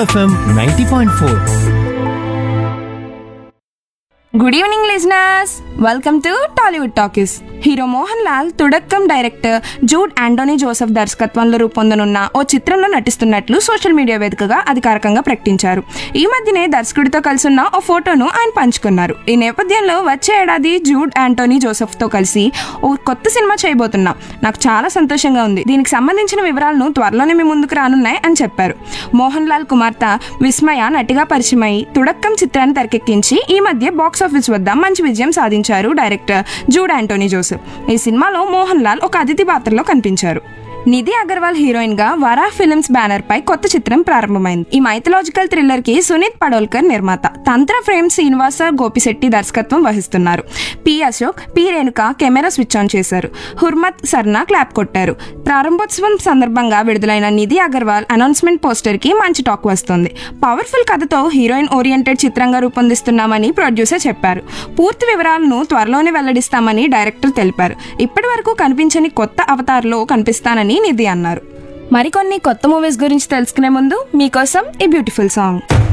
FM ninety point four good evening listeners welcome to Tollywood talkies hero Mohan Lal Thudakkam director Jude Antony Joseph దర్శకత్వంలో రూపొందనున్న ఓ చిత్రంలో నటిస్తున్నట్లు social media వేదికగా అధికారికంగా ప్రకటించారు ఈ మధ్యనే దర్శకుడితో కలిసి ఉన్న ఓ ఫోటోను ఆయన పంచుకున్నారు ఈ నేపథ్యంలో వచ్చే ఏడాది జూడ్ ఆంటోనీ జోసెఫ్తో కలిసి ఓ కొత్త సినిమా చేయబోతున్నాం నాకు చాలా సంతోషంగా ఉంది దీనికి సంబంధించిన వివరాలను త్వరలోనే మీ ముందుకు రానున్నాయి అని చెప్పారు మోహన్ లాల్ కుమార్తె విస్మయ నటిగా పరిచయమై తుడక్కం చిత్రాన్ని తెరకెక్కించి ఈ మధ్య బాక్స్ ఆఫీస్ వద్ద మంచి విజయం సాధించారు డైరెక్టర్ జూడ్ ఆంటోనీ జోసెఫ్ ఈ సినిమాలో మోహన్ లాల్ ఒక అతిథి పాత్రలో కనిపించారు నిధి అగర్వాల్ హీరోయిన్ గా వరా ఫిల్మ్స్ బ్యానర్ పై కొత్త చిత్రం ప్రారంభమైంది ఈ మైథలాజికల్ థ్రిల్లర్ కి సునీత్ పడోల్కర్ నిర్మాత తంత్ర ఫ్రేమ్ శ్రీనివాస గోపిశెట్టి దర్శకత్వం వహిస్తున్నారు P Ashok P Renuka camera switch on చేశారు హుర్మత్ సర్నా క్లాప్ కొట్టారు ప్రారంభోత్సవం సందర్భంగా విడుదలైన నిధి అగర్వాల్ అనౌన్స్మెంట్ పోస్టర్ కి మంచి టాక్ వస్తుంది పవర్ఫుల్ కథతో హీరోయిన్ ఓరియంటెడ్ చిత్రంగా రూపొందిస్తున్నామని ప్రొడ్యూసర్ చెప్పారు పూర్తి వివరాలను త్వరలోనే వెల్లడిస్తామని డైరెక్టర్ తెలిపారు ఇప్పటి వరకు కనిపించని కొత్త అవతార్లో కనిపిస్తానని నిధి అన్నారు మరికొన్ని కొత్త మూవీస్ గురించి తెలుసుకునే ముందు మీకోసం ఈ బ్యూటిఫుల్ సాంగ్